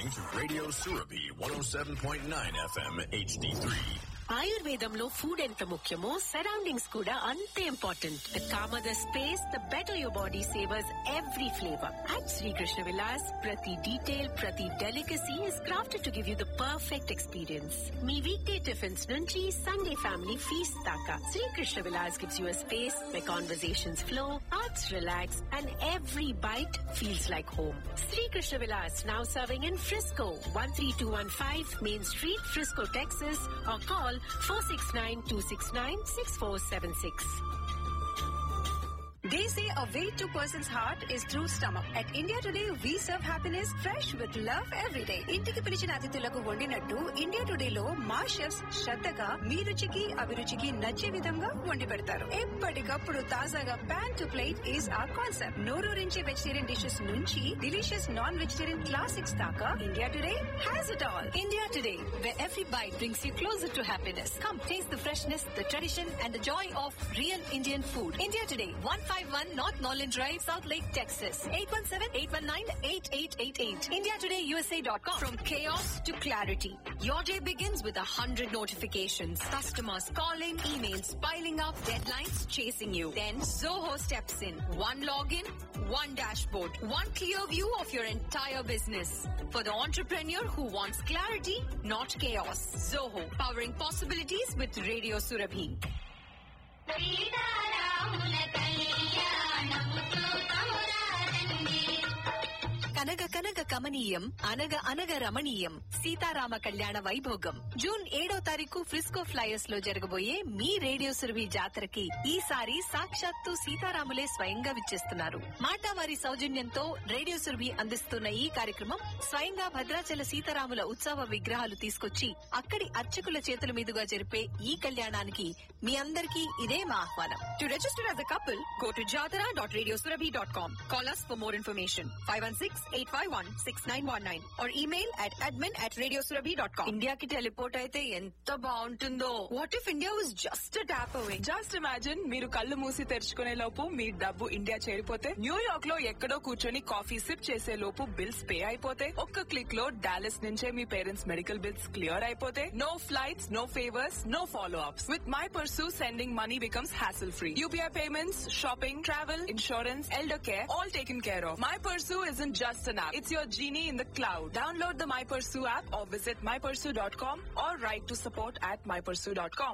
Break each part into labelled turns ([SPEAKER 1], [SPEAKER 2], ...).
[SPEAKER 1] to Radio Surabi 107.9 FM HD3.
[SPEAKER 2] ఆయుర్వేదంలో food ఎంత ముఖ్యమో సరౌండింగ్స్ కూడా అంతే important the calmer the space the better your body savours every flavour at Srikrishna Vilas ప్రతి detail ప్రతి delicacy is crafted to give you the perfect experience మీ weekday tiffins నుంచి Sunday family feast దాకా Srikrishna Vilas gives you space where conversations flow, hearts relax, and every bite feels like home. Sri Krishna Vilas now serving in Frisco, 13215 Main Street, Frisco, Texas, or call 469-269-6476.
[SPEAKER 3] They say a way to person's heart is through stomach. At India Today, we serve happiness fresh with love every day. ఇంటికి పిలిచిన అతిథులకు వండినట్టు India today లో మా chefs శ్రద్ధగా మీ రుచికి అభిరుచికి నచ్చే విధంగా వండి పెడతారు ఎప్పటికప్పుడు తాజాగా pan to plate is our concept నోరూరించే వెజిటేరియన్ డిషెస్ నుంచి డిలీషియస్ నాన్ వెజిటేరియన్ క్లాసిక్స్ దాకా India Today has it all India Today where every bite brings you closer to happiness. Come taste the freshness, the tradition, and the joy of real Indian food. India Today, 151 North Norland Drive, South Lake, Texas. 817-819-8888. IndiaTodayUSA.com. From chaos to clarity. Your day begins with a hundred notifications. Customers calling, emails piling up, deadlines chasing you. Then Zoho steps in. One login, one dashboard, one clear view of your entire business. For the entrepreneur who wants clarity, not chaos. Zoho, powering possibilities with Radio Surabhi. కనగ కనగ కమనీయం అనగ అనగ రమణీయం సీతారామ కళ్యాణ వైభోగం June ఏడో తారీఖు Frisco flyers లో జరగబోయే మీ రేడియో సురభి జాతరకి ఈసారి సాక్షాత్తు సీతారాములే స్వయంగా విచ్చేస్తున్నారు మాటావారి సౌజన్యంతో రేడియో సురభి అందిస్తున్న ఈ కార్యక్రమం స్వయంగా భద్రాచల సీతారాముల ఉత్సవ విగ్రహాలు తీసుకొచ్చి అక్కడి అర్చకుల చేతుల మీదుగా జరిపే ఈ కళ్యాణానికి మీ అందరికీ ఇదే మా ఆహ్వానం to register as a couple go to jatara.radiosurabhi.com call us for more information 516-851-6919 or email at admin at radiosurabhi.com ఇండియాకి టెలిపోర్ట్ అయితే ఎంత బాగుంటుందో what if India was just tap away
[SPEAKER 4] just imagine మీరు కళ్ళు మూసి తెరుచుకునే లోపు మీ డబ్బు ఇండియా చేరిపోతే న్యూయార్క్ లో ఎక్కడో కూర్చొని కాఫీ సిప్ చేసే లోపు బిల్స్ పే అయిపోతే ఒక్క క్లిక్ లో డాలస్ నుంచే మీ పేరెంట్స్ మెడికల్ బిల్స్ క్లియర్ అయిపోతే no flights no favours no follow ups with my Pursu sending money becomes hassle free UPI payments shopping travel insurance elder care all taken care of my Pursu is in just an app it's your genie in the cloud download the my Pursu app or visit my Pursu dot com or write to support at my Pursu dot com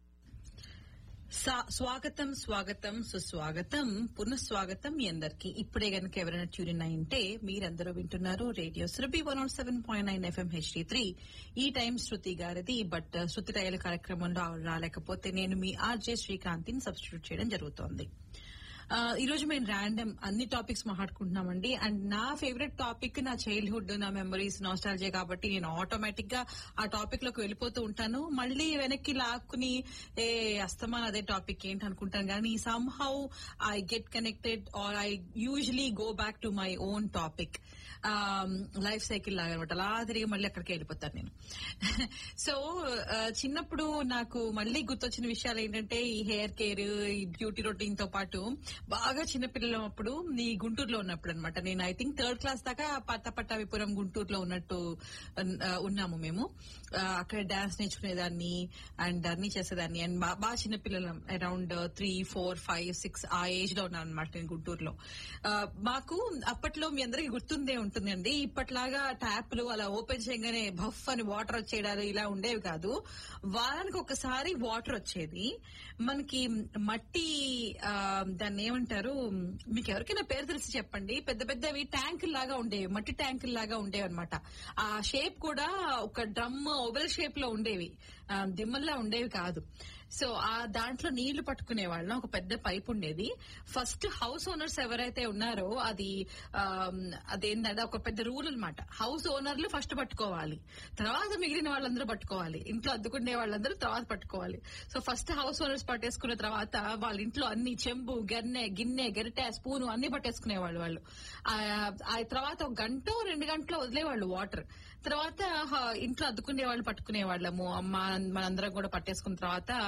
[SPEAKER 5] సా- స్వాగతం స్వాగతం సుస్వాగతం పునఃస్వాగతం మీ అందరికి ఇప్పుడే గనుక ఎవరైనా tune in అయింటే మీరందరూ వింటున్నారు radio Surabhi one nought seven point nine FM HD three ఈ టైం శృతి గారిది బట్ శృతి టైల కార్యక్రమంలో ఆవిడ రాలేకపోతే నేను మీ ఆర్జే శ్రీకాంతిని సబ్స్టిట్యూట్ చేయడం జరుగుతోంది ఆ, ఈ రోజు మేము ర్యాండమ్ అన్ని టాపిక్స్ మాట్లాడుకుంటున్నామండి అండ్ నా ఫేవరెట్ టాపిక్ నా చైల్డ్హుడ్ నా మెమరీస్ నాస్టాలజీ కాబట్టి నేను ఆటోమేటిక్ గా ఆ టాపిక్ లోకి వెళ్ళిపోతూ ఉంటాను మళ్ళీ వెనక్కి లాక్కుని ఏ అస్తమాన్ అదే టాపిక్ ఏంటి అనుకుంటాను కానీ somehow I get connected or I usually go back to my own topic life cycle లాగా అనమాట అలా తిరిగి మళ్ళీ అక్కడికి వెళ్ళిపోతాను నేను సో చిన్నప్పుడు నాకు మళ్ళీ గుర్తొచ్చిన విషయాలు ఏంటంటే ఈ హెయిర్ కేర్ ఈ బ్యూటీ రొటీన్ తో పాటు బాగా చిన్నపిల్లలు అప్పుడు ఈ గుంటూరులో ఉన్నప్పుడు అనమాట నేను ఐ థింక్ థర్డ్ క్లాస్ దాకా పట్ట పట్టాభిపురం గుంటూరులో ఉన్నట్టు ఆ, ఉన్నాము మేము ఆ, అక్కడ డాన్స్ నేర్చుకునేదాన్ని అండ్ అన్ని చేసేదాన్ని అండ్ బా- బాగా చిన్నపిల్లలు around three four five six ఆ ఏజ్ లో ఉన్నాను అనమాట నేను గుంటూరులో ఆ, మాకు అప్పట్లో మీ అందరికి గుర్తుందే ఉంటుందండి ఇప్పట్లాగా ట్యాప్లు అలా ఓపెన్ చేయగానే బఫ్ అని వాటర్ వచ్చేయడాలు ఇలా ఉండేవి కాదు వారానికి ఒకసారి వాటర్ వచ్చేది మనకి మట్టి ఆ, దాన్ని ఏమంటారు మీకు ఎవరికైనా పేరు తెలిసి చెప్పండి పెద్ద పెద్దవి ట్యాంకుల్ లాగా ఉండేవి మట్టి ట్యాంకుల్ లాగా ఉండేవి అనమాట ఆ షేప్ కూడా ఒక డ్రమ్ ఓవెల్ షేప్ లో ఉండేవి ఆ, దిమ్మల్లా ఉండేవి కాదు సో ఆ దాంట్లో నీళ్లు పట్టుకునే వాళ్ళం ఒక పెద్ద పైప్ ఉండేది ఫస్ట్ హౌస్ ఓనర్స్ ఎవరైతే ఉన్నారో అది ఆమ్, అదేంటంటే ఒక పెద్ద రూల్ అన్నమాట హౌస్ ఓనర్లు ఫస్ట్ పట్టుకోవాలి తర్వాత మిగిలిన వాళ్ళందరూ పట్టుకోవాలి ఇంట్లో అద్దుకునే వాళ్ళందరూ తర్వాత పట్టుకోవాలి సో ఫస్ట్ హౌస్ ఓనర్స్ పట్టేసుకున్న తర్వాత వాళ్ళ ఇంట్లో అన్ని చెంబు గన్నె గిన్నె గరిటె స్పూను అన్ని పట్టేసుకునేవాళ్ళు వాళ్ళు ఆ ఆ తర్వాత ఒక గంట రెండు గంటలో వదిలేవాళ్ళు వాటర్ తర్వాత హ, ఇంట్లో అద్దుకునే వాళ్ళు పట్టుకునే వాళ్ళము అమ్మ మనందరం కూడా పట్టేసుకున్న తర్వాత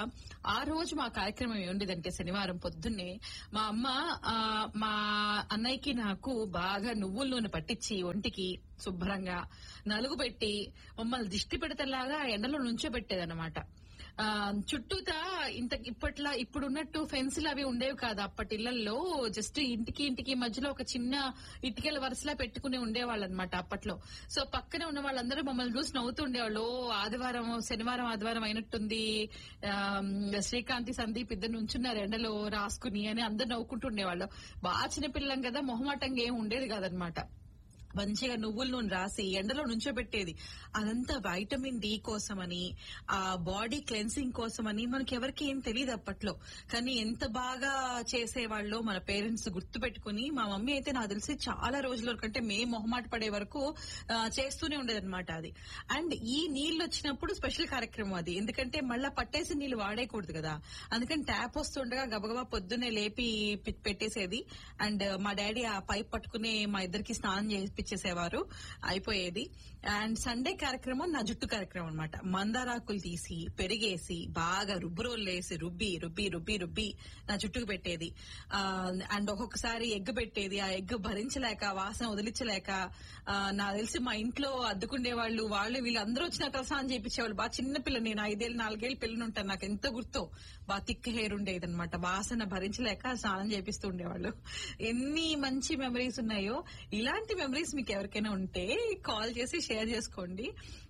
[SPEAKER 5] ఆ రోజు మా కార్యక్రమం ఏముండేదంటే శనివారం పొద్దున్నే మా అమ్మ ఆ, మా అన్నయ్యకి నాకు బాగా నువ్వుల నూనె పట్టించి ఒంటికి శుభ్రంగా నలుగు పెట్టి మమ్మల్ని దిష్టి పెడతలాగా ఎండలో నుంచో పెట్టేదన్నమాట ఆ, చుట్టూతా ఇంత ఇప్పట్లా ఇప్పుడున్నట్టు ఫెన్సులు అవి ఉండేవి కాదు అప్పటి ఇళ్లలో జస్ట్ ఇంటికి ఇంటికి మధ్యలో ఒక చిన్న ఇటుకల వరుసలా పెట్టుకుని ఉండేవాళ్ళు అనమాట అప్పట్లో సో పక్కనే ఉన్న వాళ్ళందరూ మమ్మల్ని చూసి నవ్వుతూ ఉండేవాళ్ళు "ఓ, ఆదివారం శనివారం ఆదివారం అయినట్టుంది ఆ, శ్రీకాంతి సందీప్ ఇద్దరు నుంచున్నారు ఎండలో రాసుకుని అని అందరు నవ్వుకుంటూ ఉండేవాళ్ళు బాగా చిన్నపిల్లం కదా మొహమాటంగా ఏం ఉండేది కాదనమాట మంచిగా నువ్వుల నూనె రాసి ఎండలో నుంచోబెట్టేది అదంతా వైటమిన్ డి కోసమని ఆ బాడీ క్లెన్సింగ్ కోసమని మనకి ఎవరికి ఏం తెలియదు అప్పట్లో కానీ ఎంత బాగా చేసేవాళ్ళో మన పేరెంట్స్ గుర్తు పెట్టుకుని మా మమ్మీ అయితే నాకు తెలిసి చాలా రోజుల వరకు అంటే మే మొహమాట పడే వరకు ఆ, చేస్తూనే ఉండేది అనమాట అది అండ్ ఈ నీళ్లు వచ్చినప్పుడు స్పెషల్ కార్యక్రమం అది ఎందుకంటే మళ్ళా పట్టేసి నీళ్లు వాడేయకూడదు కదా అందుకని ట్యాప్ వస్తుండగా గబగబా పొద్దున్నే లేపి పి- పెట్టేసేది అండ్ మా డాడీ ఆ పైప్ పట్టుకుని మా ఇద్దరికి స్నానం చేయించేసేవారు అయిపోయేది అండ్ సండే కార్యక్రమం నా జుట్టు కార్యక్రమం అనమాట మందారాకులు తీసి పెరిగేసి బాగా రుబ్బు రోళ్ళు వేసి రుబ్బి రుబ్బి రుబ్బి రుబ్బి నా జుట్టుకు పెట్టేది ఆ, అండ్ ఒక్కొక్కసారి ఎగ్ పెట్టేది ఆ ఎగ్ భరించలేక వాసన వదిలించలేక ఆ, నాకు తెలిసి మా ఇంట్లో అద్దుకునే వాళ్ళు వాళ్ళు వీళ్ళు అందరూ వచ్చి నాకు స్నానం చేయించేవాళ్ళు బాగా చిన్న పిల్ల నేను ఐదేళ్ళు నాలుగేళ్ళు పిల్లలు ఉంటాను నాకు ఎంత గుర్తో బాగా థిక్ హెయిర్ ఉండేది అనమాట వాసన భరించలేక స్నానం చేపిస్తూ ఉండేవాళ్ళు ఎన్ని మంచి మెమరీస్ ఉన్నాయో ఇలాంటి మెమరీస్ మీకు ఎవరికైనా ఉంటే కాల్ చేసి షేర్ చేసుకోండి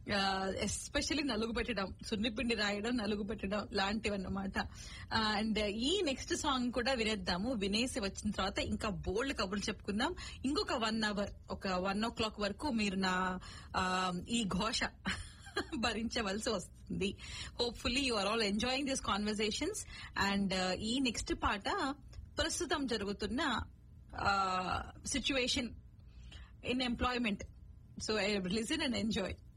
[SPEAKER 5] ఎస్పెషల్లీ నలుగు పెట్టడం సున్నిపిండి రాయడం నలుగు పెట్టడం లాంటివన్నమాట అండ్ ఈ నెక్స్ట్ సాంగ్ కూడా వినేద్దాము వినేసి వచ్చిన తర్వాత ఇంకా బోల్డ్ కబుర్లు చెప్పుకుందాం ఇంకొక వన్ అవర్ ఒక వన్ ఓ క్లాక్ వరకు మీరు నా ఆ, ఈ ఘోష భరించవలసి వస్తుంది hopefully you are all enjoying this conversations and ఈ నెక్స్ట్ పాట ప్రస్తుతం జరుగుతున్న situation in employment so listen and enjoy